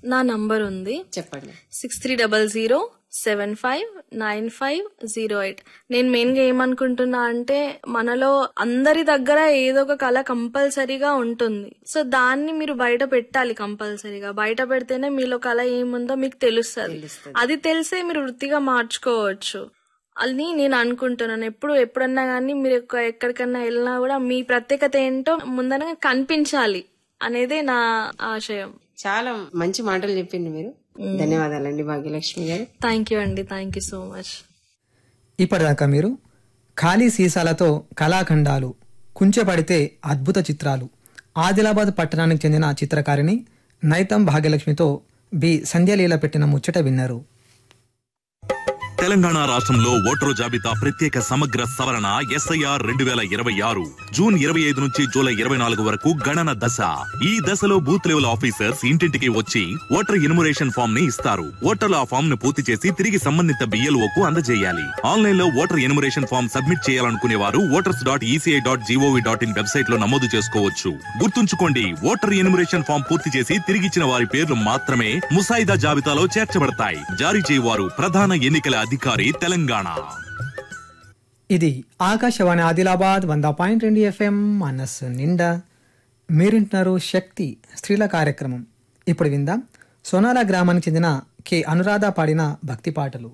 నా నంబర్ ఉంది చెప్పండి six three double zero seven five nine five zero eight నేను మెయిన్ గా ఏమనుకుంటున్నా అంటే మనలో అందరి దగ్గర ఏదో ఒక కళ కంపల్సరీగా ఉంటుంది సో దాన్ని మీరు బయట పెట్టాలి కంపల్సరీగా బయట పెడితేనే మీలో కళ ఏముందో మీకు తెలుస్తుంది అది తెలిసే మీరు వృత్తిగా మార్చుకోవచ్చు అని నేను అనుకుంటున్నాను ఎప్పుడు ఎప్పుడన్నా కానీ మీరు ఎక్క- ఎక్కడికన్నా వెళ్ళినా కూడా మీ ప్రత్యేకత ఏంటో ముందరగా కనిపించాలి అనేదే నా ఆశయం చాలా మంచి మాటలు చెప్పింది మీరు ధన్యవాదాలండి భాగ్యలక్ష్మి గారు థ్యాంక్ యూ అండి థ్యాంక్ యూ సో మచ్ ఇప్పటిదాకా మీరు ఖాళీ సీసాలతో కళాఖండాలు కుంచెపడితే అద్భుత చిత్రాలు ఆదిలాబాద్ పట్టణానికి చెందిన చిత్రకారిణి నైతం భాగ్యలక్ష్మితో బి సంధ్యలీల పెట్టిన ముచ్చట విన్నారు తెలంగాణ రాష్ట్రంలో ఓటరు జాబితా ప్రత్యేక సమగ్ర సవరణ ఎస్ఐఆర్ రెండు వేల ఇరవై ఆరు జూన్ ఇరవై ఐదు నుంచి జూలై ఇరవై నాలుగు వరకు గణన దశ ఈ దశలో బూత్ లెవెల్ ఆఫీసర్స్ ఇంటింటికి వచ్చి ఓటర్ ఎన్యుమరేషన్ ఫామ్ ని ఇస్తారు ఓటర్లు ఆ ఫామ్ ను పూర్తి చేసి తిరిగి సంబంధిత BLO కు అందజేయాలి ఆన్లైన్ లో ఓటర్ ఎన్యుమరేషన్ ఫామ్ సబ్మిట్ చేయాలనుకునే వారు voters dot ECI dot G O V dot in website లో నమోదు చేసుకోవచ్చు గుర్తుంచుకోండి ఓటర్ ఎన్యుమరేషన్ ఫామ్ పూర్తి చేసి తిరిగిచ్చిన వారి పేర్లు మాత్రమే ముసాయిదా జాబితాలో చేర్చబడతాయి జారీ చేయవారు ప్రధాన ఎన్నికల అధికారి తెలంగాణ ఇది ఆకాశవాణి ఆదిలాబాద్ వంద పాయింట్ రెండు ఎఫ్ఎం మనస్సు నిండా మీరింటున్నారు శక్తి స్త్రీల కార్యక్రమం ఇప్పుడు విందాం సోనాల గ్రామానికి చెందిన కె అనురాధ పాడిన భక్తి పాటలు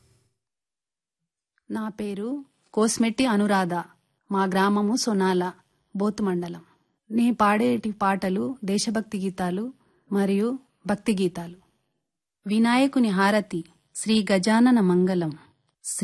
నా పేరు కోస్మెట్టి అనురాధ మా గ్రామము సొనాల బోత్ మండలం నే పాడేటి పాటలు దేశభక్తి గీతాలు మరియు భక్తి గీతాలు వినాయకుని హారతి శ్రీ గజానన మంగళం